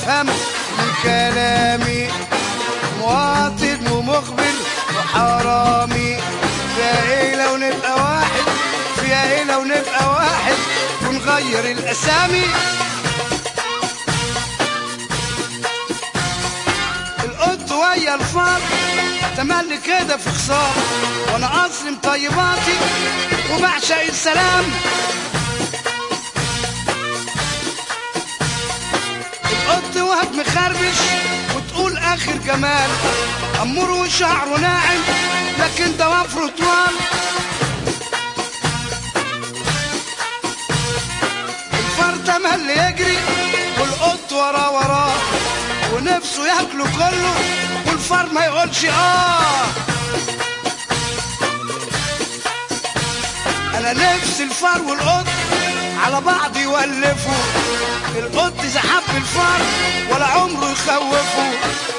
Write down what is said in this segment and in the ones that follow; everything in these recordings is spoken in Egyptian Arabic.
وافهم من كلامي مواطن ومخبر وحرامي فيها ايه لو نبقى واحد فيها ايه لو نبقى واحد ونغير الاسامي القط ويا الفار تملي كده في خسارة وانا اصلي مطيباتي وبعشق السلام القط وهب مخربش وتقول اخر جمال امور وشعره ناعم لكن ضوافره طوال الفار تملي يجري والقط وراه وراه ونفسه ياكله كله والفار ما يقولش اه انا نفسي الفار والقط على بعض يولفوا القط اذا حب الفار ولا عمره يخوفه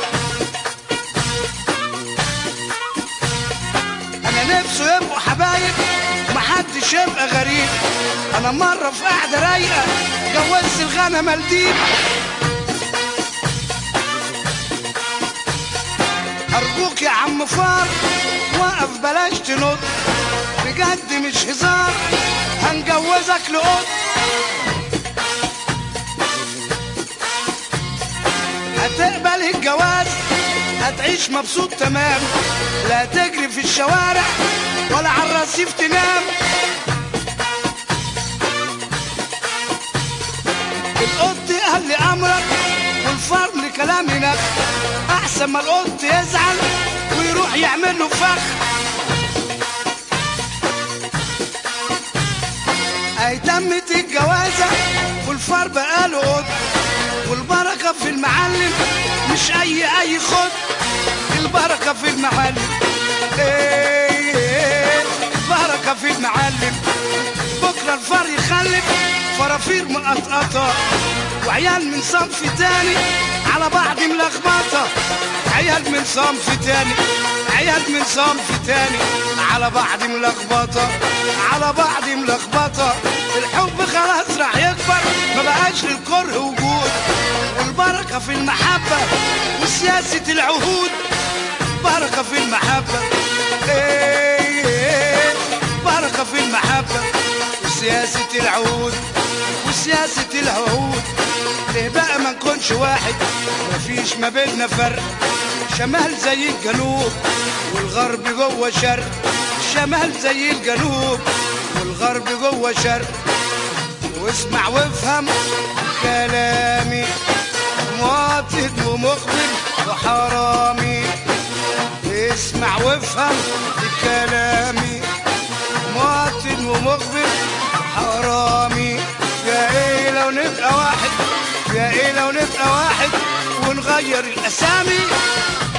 انا نفسه يبقوا حبايب محدش يبقى غريب انا مره في قعده رايقه جوزت الغنم الديب ارجوك يا عم فار وقف بلاش تنط بجد مش هزار هنجوزك لقط هتقبل الجواز هتعيش مبسوط تمام لا تجري في الشوارع ولا على الرصيف تنام القط قال لي امرك والفار لكلامي نخ احسن ما القط يزعل ويروح يعمل له فخ اهتمت الجوازه والفار بقاله قط والبركه في المعلم مش اي اي خد البركه في المعلم ايه البركه في المعلم بكره الفار يخلف فرافير مقطقطه وعيال من صنف تاني على بعض ملخبطه عيال من صنف تاني عيال من صنف تاني على بعض ملخبطه على بعض ملخبطه الحب خلاص راح يكبر ما بقاش للكره وجود والبركه في المحبه وسياسه العهود بركه في المحبه ايه بركه في المحبه وسياسه العهود وسياسه العهود ليه بقى ما نكونش واحد مفيش ما بيننا فرق شمال زي الجنوب والغرب جوه شرق الشمال زي الجنوب والغرب جوه شرق واسمع وافهم كلامي مواطن ومخبر وحرامي اسمع وافهم كلامي مواطن ومخبر حرامي يا ايه لو نبقى واحد يا ايه لو نبقى واحد ونغير الاسامي